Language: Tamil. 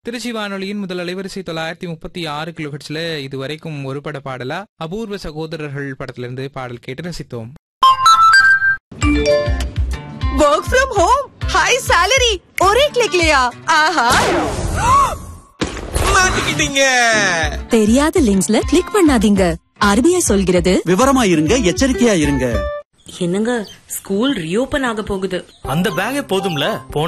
திருச்சி வானொலியின் முதல் அலைவரிசை தொள்ளாயிரத்தி முப்பத்தி ஆறு கிலோஹெட்ஸ்ல இதுவரைக்கும் ஒரு பட பாடலா அபூர்வ சகோதரர்கள் படத்திலிருந்து பாடல் கேட்டு ரசித்தோம் work from home high salary और एक क्लिक लिया आहा மாட்டிக்கிட்டீங்க தெரியாத லிங்க்ஸ்ல கிளிக் பண்ணாதீங்க ஆர்பிஐ சொல்கிறது விவரமா இருங்க எச்சரிக்கையா இருங்க என்னங்க ஸ்கூல் ரீஓபன் ஆக போகுது அந்த பேக்கே போதும்ல போன